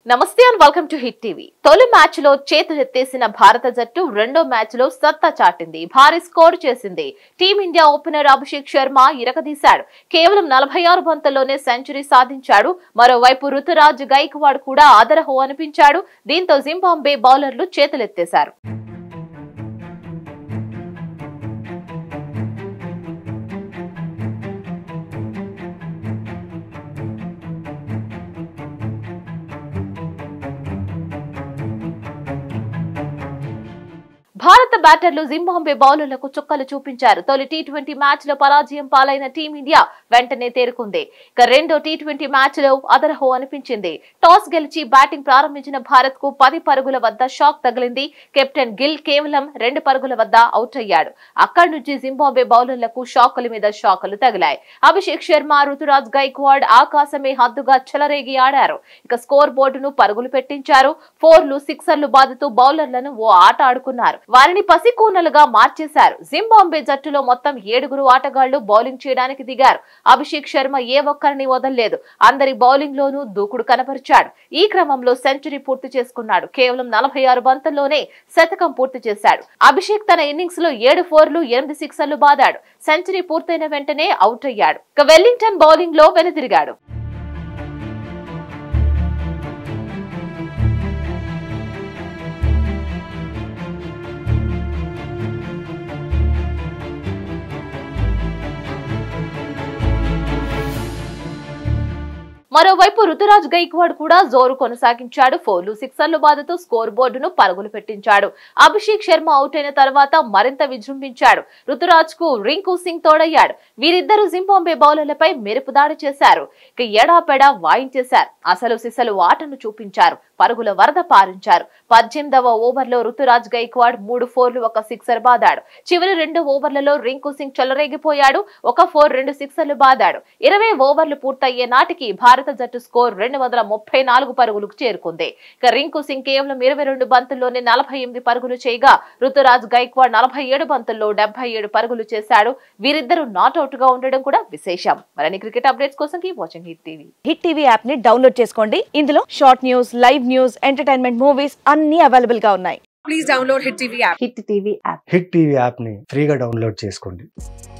నమస్తే and welcome to Hit TV తొలి match లో చేతులెత్తేసిన భారత జట్టు రెండో మ్యాచ్ లో సత్తా చాటింది భారీ స్కోర్ చేసింది టీమిండియా ఓపెనర్ అభిషేక్ శర్మ ఇరకదీశాడు కేవలం నలభై ఆరు బంతుల్లోనే సెంచరీ సాధించాడు మరోవైపు రుతురాజ్ గైక్వాడ్ కూడా ఆదరహో అనిపించాడు దీంతో జింబాంబే బౌలర్లు చేతులెత్తేశారు భారత బ్యాటర్లు జింబాంబే బౌలర్లకు చుక్కలు చూపించారు తొలి టీ ట్వంటీ మ్యాచ్ లో పరాజయం పాలైన టీమిండియా వెంటనే తేరుకుంది ఇక రెండో టీ ట్వంటీ మ్యాచ్ లో అదరహో అనిపించింది టాస్ గెలిచి బ్యాటింగ్ ప్రారంభించిన భారత్ కు పది పరుగుల వద్ద షాక్ తగిలింది కెప్టెన్ గిల్ కేవలం రెండు పరుగుల వద్ద అవుట్ అయ్యాడు అక్కడి నుంచి జింబాంబే బౌలర్లకు షాకుల మీద షాకులు తగిలాయి అభిషేక్ శర్మ రుతురాజ్ గైక్వాడ్ ఆకాశమే హద్దుగా చెలరేగి ఆడారు ఇక స్కోర్ బోర్డును పరుగులు పెట్టించారు ఫోర్లు సిక్సర్లు బాదుతూ బౌలర్లను ఓ ఆట ఆడుకున్నారు వారిని పసికూనలుగా మార్చేశారు జింబాంబే జట్టులో మొత్తం ఏడుగురు ఆటగాళ్లు బౌలింగ్ చేయడానికి దిగారు అభిషేక్ శర్మ ఏ ఒక్కరిని వదలలేదు అందరి బౌలింగ్ లోనూ దూకుడు కనపరిచాడు ఈ క్రమంలో సెంచరీ పూర్తి చేసుకున్నాడు కేవలం నలభై ఆరు బంతుల్లోనే శతకం పూర్తి చేశాడు అభిషేక్ తన ఇన్నింగ్స్ లో ఏడు ఫోర్లు ఎనిమిది సిక్సర్లు బాదాడు సెంచరీ పూర్తయిన వెంటనే అవుట్ అయ్యాడు ఇక వెల్లింగ్టన్ బౌలింగ్ లో వెనుదిరిగాడు మరోవైపు రుతురాజ్ గైక్వాడ్ కూడా జోరు కొనసాగించాడు ఫోర్లు సిక్సర్లు బాధతో స్కోర్ బోర్డును పరుగులు పెట్టించాడు అభిషేక్ శర్మ అవుట్ అయిన తర్వాత మరింత విజృంభించాడు రుతురాజ్ కు రింకు సింగ్ తోడయ్యాడు వీరిద్దరూ జింబాంబే బౌలర్లపై మెరుపు దాడి చేశారు ఇక ఎడాపెడా వాయించేశారు అసలు సిసలు ఆటను చూపించారు పరుగుల వరద పారించారు పద్దెనిమిదవ ఓవర్లో రుతురాజ్ గైక్వాడ్ మూడు ఫోర్లు ఒక సిక్సర్ బాదాడు చివరి రెండు ఓవర్లలో రింకు సింగ్ చెలరేగిపోయాడు ఒక ఫోర్ రెండు సిక్సర్లు బాదాడు ఇరవై ఓవర్లు పూర్తయ్యే నాటికి భారత జట్టు స్కోర్ రెండు వందల ముప్పై నాలుగు పరుగులకు చేరుకుంది ఇక రింకు సింగ్ కేవలం ఇరవై రెండు బంతుల్లోనే నలభై ఎనిమిది పరుగులు చేయగా రుతురాజ్ గైక్వాడ్ నలభై ఏడు బంతుల్లో డెబ్బై ఏడు పరుగులు చేశాడు వీరిద్దరూ నాట్అవుట్ గా ఉండడం కూడా విశేషం మరిన్ని క్రికెట్ అప్డేట్స్ కోసం keep watching Hit TV Hit TV app ని డౌన్లోడ్ చేసుకోండి ఇందులో short news live news entertainment movies అన్ని అవైలబుల్ గా ఉన్నాయి please download Hit TV app. Hit TV app Hit TV యాప్ని ఫ్రీగా డౌన్లోడ్ చేసుకోండి